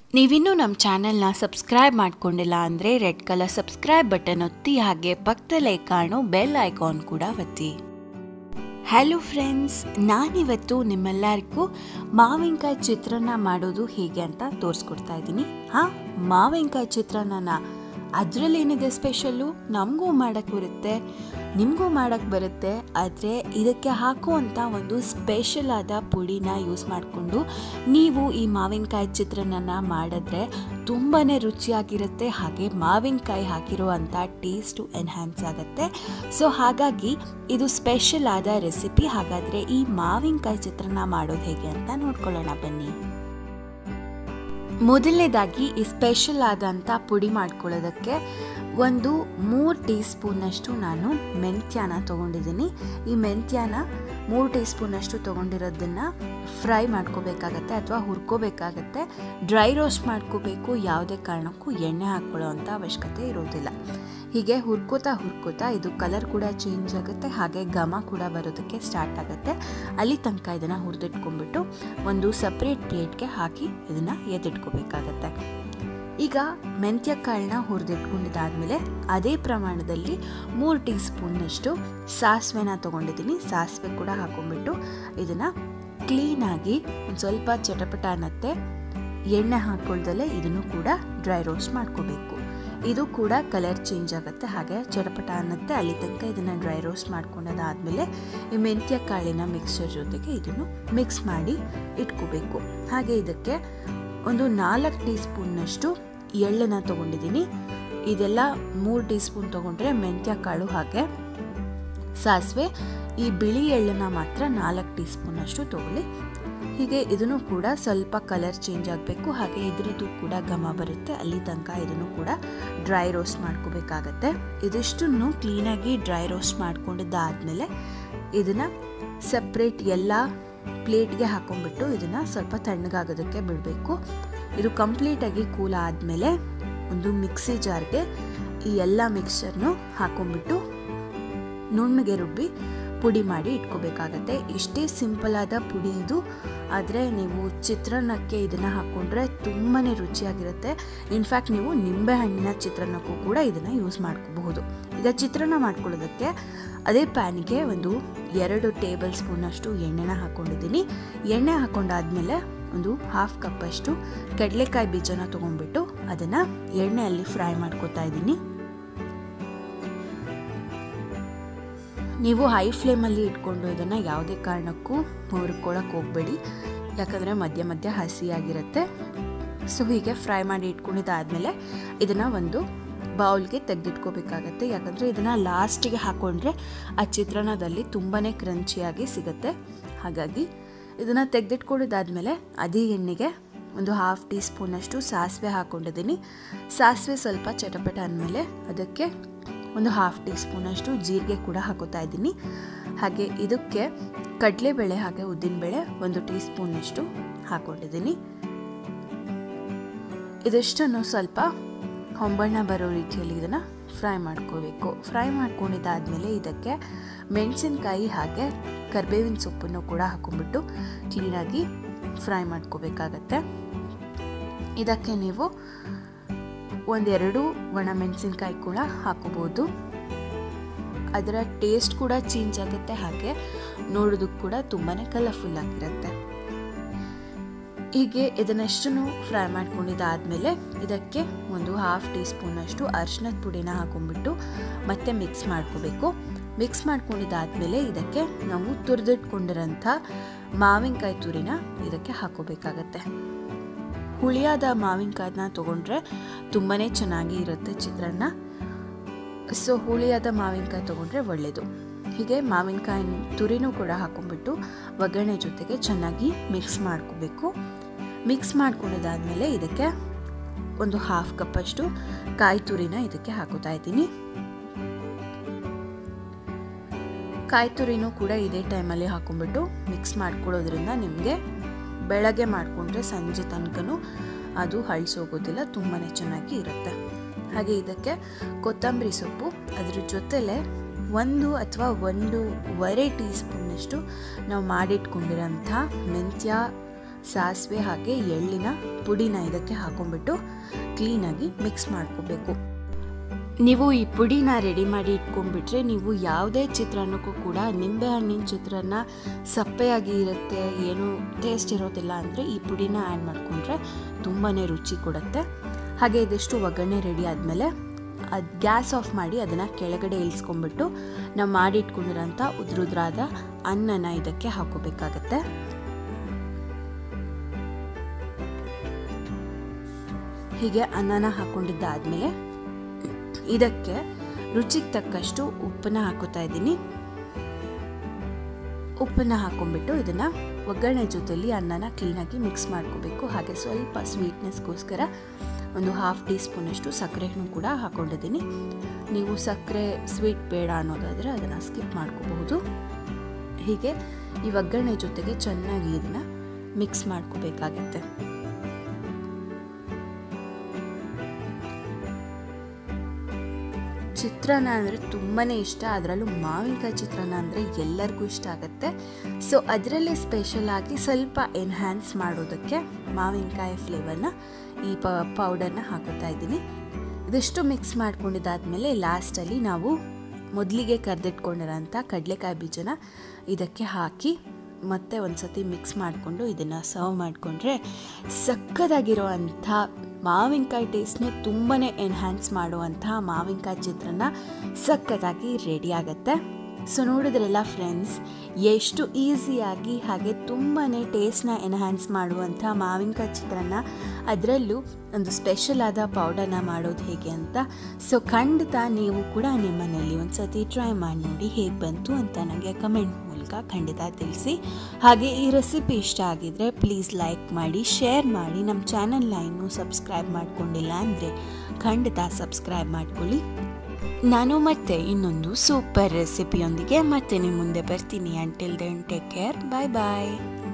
ನೀವಿನ್ನೂ ನಮ್ಮ ಚಾನೆಲ್ನ ಸಬ್ಸ್ಕ್ರೈಬ್ ಮಾಡ್ಕೊಂಡಿಲ್ಲ ಅಂದರೆ ರೆಡ್ ಕಲರ್ ಸಬ್ಸ್ಕ್ರೈಬ್ ಬಟನ್ ಒತ್ತಿ ಹಾಗೆ ಪಕ್ಕದಲ್ಲೇ ಕಾಣೋ ಬೆಲ್ ಐಕಾನ್ ಕೂಡ ಒತ್ತಿ ಹಲೋ ಫ್ರೆಂಡ್ಸ್ ನಾನಿವತ್ತು ನಿಮ್ಮೆಲ್ಲರಿಗೂ ಮಾವಿನಕಾಯಿ ಚಿತ್ರಾನ್ನ ಮಾಡೋದು ಹೇಗೆ ಅಂತ ತೋರಿಸ್ಕೊಡ್ತಾ ಇದ್ದೀನಿ ಹಾಂ ಮಾವಿನಕಾಯಿ ಚಿತ್ರಾನ್ನನ ಅದರಲ್ಲೇನಿದೆ ಸ್ಪೆಷಲ್ಲು ನಮಗೂ ಮಾಡೋಕ್ಕೆ ಬರುತ್ತೆ ನಿಮಗೂ ಮಾಡೋಕ್ಕೆ ಬರುತ್ತೆ ಆದರೆ ಇದಕ್ಕೆ ಹಾಕುವಂಥ ಒಂದು ಸ್ಪೆಷಲ್ ಆದ ಪುಡಿನ ಯೂಸ್ ಮಾಡಿಕೊಂಡು ನೀವು ಈ ಮಾವಿನಕಾಯಿ ಚಿತ್ರಾನ್ನ ಮಾಡಿದ್ರೆ ತುಂಬಾ ರುಚಿಯಾಗಿರುತ್ತೆ ಹಾಗೆ ಮಾವಿನಕಾಯಿ ಹಾಕಿರೋ ಅಂಥ ಟೇಸ್ಟು ಎನ್ಹ್ಯಾನ್ಸ್ ಆಗುತ್ತೆ ಸೊ ಹಾಗಾಗಿ ಇದು ಸ್ಪೆಷಲ್ ಆದ ರೆಸಿಪಿ ಹಾಗಾದರೆ ಈ ಮಾವಿನಕಾಯಿ ಚಿತ್ರಾನ್ನ ಮಾಡೋದು ಹೇಗೆ ಅಂತ ನೋಡ್ಕೊಳ್ಳೋಣ ಬನ್ನಿ ಮೊದಲನೇದಾಗಿ ಈ ಸ್ಪೆಷಲ್ ಆದಂಥ ಪುಡಿ ಮಾಡ್ಕೊಳ್ಳೋದಕ್ಕೆ ಒಂದು ಮೂರು ಟೀ ಸ್ಪೂನಷ್ಟು ನಾನು ಮೆಂತ್ಯನ ತೊಗೊಂಡಿದ್ದೀನಿ ಈ ಮೆಂತ್ಯನ ಮೂರು ಟೀ ಸ್ಪೂನಷ್ಟು ತೊಗೊಂಡಿರೋದನ್ನು ಫ್ರೈ ಮಾಡ್ಕೋಬೇಕಾಗತ್ತೆ ಅಥವಾ ಹುರ್ಕೋಬೇಕಾಗತ್ತೆ ಡ್ರೈ ರೋಸ್ಟ್ ಮಾಡ್ಕೋಬೇಕು ಯಾವುದೇ ಕಾರಣಕ್ಕೂ ಎಣ್ಣೆ ಹಾಕ್ಕೊಳ್ಳೋ ಅಂಥ ಅವಶ್ಯಕತೆ ಇರೋದಿಲ್ಲ ಹೀಗೆ ಹುರ್ಕೋತಾ ಹುರ್ಕೋತಾ ಇದು ಕಲರ್ ಕೂಡ ಚೇಂಜ್ ಆಗುತ್ತೆ ಹಾಗೆ ಘಮ ಕೂಡ ಬರೋದಕ್ಕೆ ಸ್ಟಾರ್ಟ್ ಆಗುತ್ತೆ ಅಲ್ಲಿ ತನಕ ಇದನ್ನು ಹುರಿದಿಟ್ಕೊಂಡ್ಬಿಟ್ಟು ಒಂದು ಸಪ್ರೇಟ್ ಪ್ಲೇಟ್ಗೆ ಹಾಕಿ ಇದನ್ನು ಎತ್ತಿಟ್ಕೋಬೇಕಾಗತ್ತೆ ಈಗ ಮೆಂತ್ಯ ಕಾಳನ್ನ ಹುರಿದಿಟ್ಕೊಂಡಿದ್ದಾದಮೇಲೆ ಅದೇ ಪ್ರಮಾಣದಲ್ಲಿ ಮೂರು ಟೀ ಸ್ಪೂನ್ನಷ್ಟು ಸಾಸಿವೆನ ತೊಗೊಂಡಿದ್ದೀನಿ ಸಾಸಿವೆ ಕೂಡ ಹಾಕೊಂಡ್ಬಿಟ್ಟು ಇದನ್ನು ಕ್ಲೀನಾಗಿ ಒಂದು ಸ್ವಲ್ಪ ಚಟಪಟ ಅನ್ನತ್ತೆ ಎಣ್ಣೆ ಹಾಕ್ಕೊಳ್ದಲ್ಲೇ ಇದನ್ನು ಕೂಡ ಡ್ರೈ ರೋಸ್ಟ್ ಮಾಡ್ಕೋಬೇಕು ಇದು ಕೂಡ ಕಲರ್ ಚೇಂಜ್ ಆಗುತ್ತೆ ಹಾಗೆ ಚಟಪಟ ಅನ್ನತ್ತೆ ಅಲ್ಲಿ ತನಕ ಇದನ್ನು ಡ್ರೈ ರೋಸ್ಟ್ ಮಾಡ್ಕೊಂಡದಾದಮೇಲೆ ಈ ಮೆಂತ್ಯ ಕಾಳಿನ ಮಿಕ್ಸ್ಚರ್ ಜೊತೆಗೆ ಇದನ್ನು ಮಿಕ್ಸ್ ಮಾಡಿ ಇಟ್ಕೋಬೇಕು ಹಾಗೆ ಇದಕ್ಕೆ ಒಂದು ನಾಲ್ಕು ಟೀ ಸ್ಪೂನ್ನಷ್ಟು ಎಳ್ಳನ್ನು ತೊಗೊಂಡಿದ್ದೀನಿ ಇದೆಲ್ಲ ಮೂರು ಟೀ ಸ್ಪೂನ್ ತೊಗೊಂಡ್ರೆ ಮೆಂತ್ಯ ಕಾಳು ಹಾಗೆ ಸಾಸಿವೆ ಈ ಬಿಳಿ ಎಳ್ಳನ್ನು ಮಾತ್ರ ನಾಲ್ಕು ಟೀ ಸ್ಪೂನಷ್ಟು ತೊಗೊಳ್ಳಿ ಹೀಗೆ ಇದನ್ನು ಕೂಡ ಸ್ವಲ್ಪ ಕಲರ್ ಚೇಂಜ್ ಆಗಬೇಕು ಹಾಗೆ ಇದ್ರದ್ದು ಕೂಡ ಘಮ ಬರುತ್ತೆ ಅಲ್ಲಿ ತನಕ ಇದನ್ನು ಕೂಡ ಡ್ರೈ ರೋಸ್ಟ್ ಮಾಡ್ಕೋಬೇಕಾಗತ್ತೆ ಇದಿಷ್ಟನ್ನು ಕ್ಲೀನಾಗಿ ಡ್ರೈ ರೋಸ್ಟ್ ಮಾಡ್ಕೊಂಡಿದ್ದಾದಮೇಲೆ ಇದನ್ನು ಸಪ್ರೇಟ್ ಎಲ್ಲ ಪ್ಲೇಟ್ಗೆ ಹಾಕೊಂಡ್ಬಿಟ್ಟು ಇದನ್ನು ಸ್ವಲ್ಪ ತಣ್ಣಗಾಗೋದಕ್ಕೆ ಬಿಡಬೇಕು ಇದು ಕಂಪ್ಲೀಟಾಗಿ ಕೂಲ್ ಆದಮೇಲೆ ಒಂದು ಮಿಕ್ಸಿ ಜಾರ್ಗೆ ಈ ಎಲ್ಲ ಮಿಕ್ಸ್ಚರ್ನು ಹಾಕೊಂಡ್ಬಿಟ್ಟು ನುಣ್ಣಗೆ ರುಬ್ಬಿ ಪುಡಿ ಮಾಡಿ ಇಟ್ಕೋಬೇಕಾಗತ್ತೆ ಇಷ್ಟೇ ಸಿಂಪಲ್ ಆದ ಪುಡಿ ಇದು ಆದರೆ ನೀವು ಚಿತ್ರಾನ್ನಕ್ಕೆ ಇದನ್ನು ಹಾಕ್ಕೊಂಡ್ರೆ ತುಂಬಾ ರುಚಿಯಾಗಿರುತ್ತೆ ಇನ್ಫ್ಯಾಕ್ಟ್ ನೀವು ನಿಂಬೆ ಹಣ್ಣಿನ ಚಿತ್ರಾನ್ನಕ್ಕೂ ಕೂಡ ಇದನ್ನು ಯೂಸ್ ಮಾಡ್ಕೋಬಹುದು ಈಗ ಚಿತ್ರಾನ್ನ ಮಾಡ್ಕೊಳ್ಳೋದಕ್ಕೆ ಅದೇ ಪ್ಯಾನಿಗೆ ಒಂದು ಎರಡು ಟೇಬಲ್ ಸ್ಪೂನಷ್ಟು ಎಣ್ಣೆನ ಹಾಕ್ಕೊಂಡಿದ್ದೀನಿ ಎಣ್ಣೆ ಹಾಕ್ಕೊಂಡಾದ್ಮೇಲೆ ಒಂದು ಹಾಫ್ ಕಪ್ಪಷ್ಟು ಕಡಲೆಕಾಯಿ ಬೀಜನ ತೊಗೊಂಡ್ಬಿಟ್ಟು ಅದನ್ನು ಎಣ್ಣೆಯಲ್ಲಿ ಫ್ರೈ ಮಾಡ್ಕೊತಾ ಇದ್ದೀನಿ ನೀವು ಹೈ ಫ್ಲೇಮಲ್ಲಿ ಇಟ್ಕೊಂಡು ಇದನ್ನು ಯಾವುದೇ ಕಾರಣಕ್ಕೂ ಹುರ್ಕೊಳಕ್ಕೆ ಹೋಗಬೇಡಿ ಯಾಕಂದರೆ ಮಧ್ಯ ಮಧ್ಯ ಹಸಿಯಾಗಿರುತ್ತೆ ಸೊ ಹೀಗೆ ಫ್ರೈ ಮಾಡಿ ಇಟ್ಕೊಂಡಿದ್ದಾದಮೇಲೆ ಇದನ್ನು ಒಂದು ಬೌಲ್ಗೆ ತೆಗೆದಿಟ್ಕೋಬೇಕಾಗತ್ತೆ ಯಾಕಂದರೆ ಇದನ್ನು ಲಾಸ್ಟಿಗೆ ಹಾಕ್ಕೊಂಡ್ರೆ ಆ ಚಿತ್ರಾನ್ನದಲ್ಲಿ ತುಂಬಾ ಕ್ರಂಚಿಯಾಗಿ ಸಿಗುತ್ತೆ ಹಾಗಾಗಿ ಇದನ್ನು ತೆಗೆದಿಟ್ಕೊಂಡಿದ್ದಾದಮೇಲೆ ಅದೇ ಎಣ್ಣೆಗೆ ಒಂದು ಹಾಫ್ ಟೀ ಸ್ಪೂನಷ್ಟು ಸಾಸಿವೆ ಹಾಕ್ಕೊಂಡಿದ್ದೀನಿ ಸಾಸಿವೆ ಸ್ವಲ್ಪ ಚಟಪಟ ಅಂದಮೇಲೆ ಅದಕ್ಕೆ ಒಂದು ಹಾಫ್ ಟೀ ಸ್ಪೂನಷ್ಟು ಜೀರಿಗೆ ಕೂಡ ಹಾಕೋತಾ ಇದ್ದೀನಿ ಹಾಗೆ ಇದಕ್ಕೆ ಕಡಲೆಬೇಳೆ ಹಾಗೆ ಉದ್ದಿನಬೇಳೆ ಒಂದು ಟೀ ಸ್ಪೂನಷ್ಟು ಹಾಕ್ಕೊಂಡಿದ್ದೀನಿ ಇದಿಷ್ಟನ್ನು ಸ್ವಲ್ಪ ಹೊಂಬಣ್ಣ ಬರೋ ರೀತಿಯಲ್ಲಿ ಇದನ್ನು ಫ್ರೈ ಮಾಡ್ಕೋಬೇಕು ಫ್ರೈ ಮಾಡ್ಕೊಂಡಿದ್ದಾದಮೇಲೆ ಇದಕ್ಕೆ ಮೆಣಸಿನ್ಕಾಯಿ ಹಾಗೆ ಕರಿಬೇವಿನ ಸೊಪ್ಪನ್ನು ಕೂಡ ಹಾಕೊಂಡ್ಬಿಟ್ಟು ಕ್ಲೀನಾಗಿ ಫ್ರೈ ಮಾಡ್ಕೋಬೇಕಾಗತ್ತೆ ಇದಕ್ಕೆ ನೀವು ಒಂದೆರಡು ಒಣ ಮೆಣಸಿನ್ಕಾಯಿ ಕೂಡ ಹಾಕೋಬೋದು ಅದರ ಟೇಸ್ಟ್ ಕೂಡ ಚೇಂಜ್ ಆಗುತ್ತೆ ಹಾಗೆ ನೋಡೋದಕ್ಕೆ ಕೂಡ ತುಂಬಾ ಕಲರ್ಫುಲ್ ಆಗಿರುತ್ತೆ ಹೀಗೆ ಇದನ್ನಷ್ಟನ್ನು ಫ್ರೈ ಮಾಡ್ಕೊಂಡಿದ್ದಾದಮೇಲೆ ಇದಕ್ಕೆ ಒಂದು ಹಾಫ್ ಟೀ ಸ್ಪೂನಷ್ಟು ಅರಿಶಿನದ ಪುಡಿನ ಹಾಕೊಂಡ್ಬಿಟ್ಟು ಮತ್ತೆ ಮಿಕ್ಸ್ ಮಾಡ್ಕೋಬೇಕು ಮಿಕ್ಸ್ ಮಾಡ್ಕೊಂಡಿದ್ದಾದಮೇಲೆ ಇದಕ್ಕೆ ನಾವು ತುರಿದಿಟ್ಕೊಂಡಿರೋಂಥ ಮಾವಿನಕಾಯಿ ತುರಿನ ಇದಕ್ಕೆ ಹಾಕೋಬೇಕಾಗತ್ತೆ ಹುಳಿಯಾದ ಮಾವಿನಕಾಯನ್ನ ತೊಗೊಂಡ್ರೆ ತುಂಬಾ ಚೆನ್ನಾಗಿ ಇರುತ್ತೆ ಚಿತ್ರಾನ್ನ ಸೊ ಹುಳಿಯಾದ ಮಾವಿನಕಾಯಿ ತೊಗೊಂಡ್ರೆ ಒಳ್ಳೆಯದು ಹೀಗೆ ಮಾವಿನಕಾಯಿ ತುರಿನೂ ಕೂಡ ಹಾಕೊಂಡ್ಬಿಟ್ಟು ಒಗ್ಗರಣೆ ಜೊತೆಗೆ ಚೆನ್ನಾಗಿ ಮಿಕ್ಸ್ ಮಾಡ್ಕೋಬೇಕು ಮಿಕ್ಸ್ ಮಾಡ್ಕೊಂಡಿದ್ದಾದಮೇಲೆ ಇದಕ್ಕೆ ಒಂದು ಹಾಫ್ ಕಪ್ಪಷ್ಟು ಕಾಯಿ ತುರಿನ ಇದಕ್ಕೆ ಹಾಕೋತಾ ಇದ್ದೀನಿ ಕಾಯಿ ತುರಿನೂ ಕೂಡ ಇದೇ ಟೈಮಲ್ಲಿ ಹಾಕೊಂಡ್ಬಿಟ್ಟು ಮಿಕ್ಸ್ ಮಾಡ್ಕೊಳ್ಳೋದ್ರಿಂದ ನಿಮಗೆ ಬೆಳಗ್ಗೆ ಮಾಡಿಕೊಂಡ್ರೆ ಸಂಜೆ ತನಕನೂ ಅದು ಹಳ್ಸೋಗೋದಿಲ್ಲ ತುಂಬಾ ಚೆನ್ನಾಗಿ ಇರುತ್ತೆ ಹಾಗೆ ಇದಕ್ಕೆ ಕೊತ್ತಂಬರಿ ಸೊಪ್ಪು ಅದ್ರ ಜೊತೆಲೆ ಒಂದು ಅಥವಾ ಒಂದೂವರೆ ಟೀ ಸ್ಪೂನಷ್ಟು ನಾವು ಮಾಡಿಟ್ಕೊಂಡಿರೋಂಥ ಮೆಂತ್ಯ ಸಾಸಿವೆ ಹಾಗೆ ಎಳ್ಳಿನ ಪುಡಿನ ಇದಕ್ಕೆ ಹಾಕೊಂಡ್ಬಿಟ್ಟು ಕ್ಲೀನಾಗಿ ಮಿಕ್ಸ್ ಮಾಡ್ಕೋಬೇಕು ನೀವು ಈ ಪುಡಿನ ರೆಡಿ ಮಾಡಿ ಇಟ್ಕೊಂಡ್ಬಿಟ್ರೆ ನೀವು ಯಾವುದೇ ಚಿತ್ರಾನ್ನಕ್ಕೂ ಕೂಡ ನಿಂಬೆಹಣ್ಣಿನ ಚಿತ್ರಾನ್ನ ಸಪ್ಪೆಯಾಗಿ ಇರುತ್ತೆ ಏನು ಟೇಸ್ಟ್ ಇರೋದಿಲ್ಲ ಅಂದರೆ ಈ ಪುಡಿನ ಆ್ಯಡ್ ಮಾಡಿಕೊಂಡ್ರೆ ತುಂಬಾ ರುಚಿ ಕೊಡುತ್ತೆ ಹಾಗೆ ಇದಿಷ್ಟು ಒಗ್ಗರಣೆ ರೆಡಿ ಆದಮೇಲೆ ಅದು ಗ್ಯಾಸ್ ಆಫ್ ಮಾಡಿ ಅದನ್ನು ಕೆಳಗಡೆ ಇಳಿಸ್ಕೊಂಡ್ಬಿಟ್ಟು ನಾವು ಮಾಡಿಟ್ಕೊಂಡಿರೋಂಥ ಉದ್ರುದ್ರಾದ ಅನ್ನನ ಇದಕ್ಕೆ ಹಾಕೋಬೇಕಾಗತ್ತೆ ಹೀಗೆ ಅನ್ನನ ಹಾಕೊಂಡಿದ್ದಾದಮೇಲೆ ಇದಕ್ಕೆ ರುಚಿಗೆ ತಕ್ಕಷ್ಟು ಉಪ್ಪನ್ನ ಹಾಕೋತಾ ಇದ್ದೀನಿ ಉಪ್ಪನ್ನ ಹಾಕೊಂಡ್ಬಿಟ್ಟು ಇದನ್ನು ಒಗ್ಗರಣೆ ಜೊತೆಲಿ ಅನ್ನನ ಕ್ಲೀನಾಗಿ ಮಿಕ್ಸ್ ಮಾಡ್ಕೋಬೇಕು ಹಾಗೆ ಸ್ವಲ್ಪ ಸ್ವೀಟ್ನೆಸ್ಗೋಸ್ಕರ ಒಂದು ಹಾಫ್ ಟೀ ಸ್ಪೂನಷ್ಟು ಸಕ್ಕರೆನೂ ಕೂಡ ಹಾಕೊಂಡಿದ್ದೀನಿ ನೀವು ಸಕ್ಕರೆ ಸ್ವೀಟ್ ಬೇಡ ಅನ್ನೋದಾದರೆ ಅದನ್ನು ಸ್ಕಿಪ್ ಮಾಡ್ಕೋಬಹುದು ಹೀಗೆ ಈ ಒಗ್ಗರಣೆ ಜೊತೆಗೆ ಚೆನ್ನಾಗಿ ಇದನ್ನು ಮಿಕ್ಸ್ ಮಾಡ್ಕೋಬೇಕಾಗತ್ತೆ ಚಿತ್ರಾನ್ನ ಅಂದರೆ ತುಂಬಾ ಇಷ್ಟ ಅದರಲ್ಲೂ ಮಾವಿನಕಾಯಿ ಚಿತ್ರಾನ್ನ ಅಂದರೆ ಎಲ್ಲರಿಗೂ ಇಷ್ಟ ಆಗುತ್ತೆ ಸೊ ಅದರಲ್ಲೇ ಸ್ಪೆಷಲ್ ಆಗಿ ಸ್ವಲ್ಪ ಎನ್ಹ್ಯಾನ್ಸ್ ಮಾಡೋದಕ್ಕೆ ಮಾವಿನಕಾಯಿ ಫ್ಲೇವರ್ನ ಈ ಪ ಪೌಡರ್ನ ಹಾಕೋತಾ ಇದ್ದೀನಿ ಇದಿಷ್ಟು ಮಿಕ್ಸ್ ಮಾಡ್ಕೊಂಡಿದ್ದಾದಮೇಲೆ ಲಾಸ್ಟಲ್ಲಿ ನಾವು ಮೊದಲಿಗೆ ಕರೆದಿಟ್ಕೊಂಡಿರೋಂಥ ಕಡಲೆಕಾಯಿ ಬೀಜನ ಇದಕ್ಕೆ ಹಾಕಿ ಮತ್ತೆ ಒಂದು ಸತಿ ಮಿಕ್ಸ್ ಮಾಡಿಕೊಂಡು ಇದನ್ನು ಸರ್ವ್ ಮಾಡಿಕೊಂಡ್ರೆ ಸಕ್ಕದಾಗಿರೋ ಅಂಥ ಮಾವಿನಕಾಯಿ ಟೇಸ್ಟ್ನೇ ತುಂಬಾ ಎನ್ಹ್ಯಾನ್ಸ್ ಮಾಡುವಂತಹ ಮಾವಿನಕಾಯಿ ಚಿತ್ರಾನ್ನ ಸಕ್ಕತ್ತಾಗಿ ರೆಡಿ ಆಗುತ್ತೆ ಸೊ ನೋಡಿದ್ರಲ್ಲ ಫ್ರೆಂಡ್ಸ್ ಎಷ್ಟು ಈಸಿಯಾಗಿ ಹಾಗೆ ತುಂಬಾ ಟೇಸ್ಟ್ನ ಎನ್ಹ್ಯಾನ್ಸ್ ಮಾಡುವಂಥ ಮಾವಿನಕಾಯಿ ಚಿತ್ರಾನ್ನ ಅದರಲ್ಲೂ ಒಂದು ಸ್ಪೆಷಲ್ ಆದ ಪೌಡರ್ನ ಮಾಡೋದು ಹೇಗೆ ಅಂತ ಸೊ ಖಂಡಿತ ನೀವು ಕೂಡ ನಿಮ್ಮ ಮನೆಯಲ್ಲಿ ಒಂದು ಸತಿ ಟ್ರೈ ಮಾಡಿ ನೋಡಿ ಹೇಗೆ ಬಂತು ಅಂತ ನನಗೆ ಕಮೆಂಟ್ ಮೂಲಕ ಖಂಡಿತ ತಿಳಿಸಿ ಹಾಗೆ ಈ ರೆಸಿಪಿ ಇಷ್ಟ ಆಗಿದ್ರೆ ಪ್ಲೀಸ್ ಲೈಕ್ ಮಾಡಿ ಶೇರ್ ಮಾಡಿ ನಮ್ಮ ಚಾನಲ್ನ ಇನ್ನೂ ಸಬ್ಸ್ಕ್ರೈಬ್ ಮಾಡ್ಕೊಂಡಿಲ್ಲ ಅಂದರೆ ಖಂಡಿತ ಸಬ್ಸ್ಕ್ರೈಬ್ ಮಾಡ್ಕೊಳ್ಳಿ ನಾನು ಮತ್ತೆ ಇನ್ನೊಂದು ಸೂಪರ್ ರೆಸಿಪಿಯೊಂದಿಗೆ ಮತ್ತೆ ನಿಮ್ಮ ಮುಂದೆ ಬರ್ತೀನಿ until then take care bye ಬಾಯ್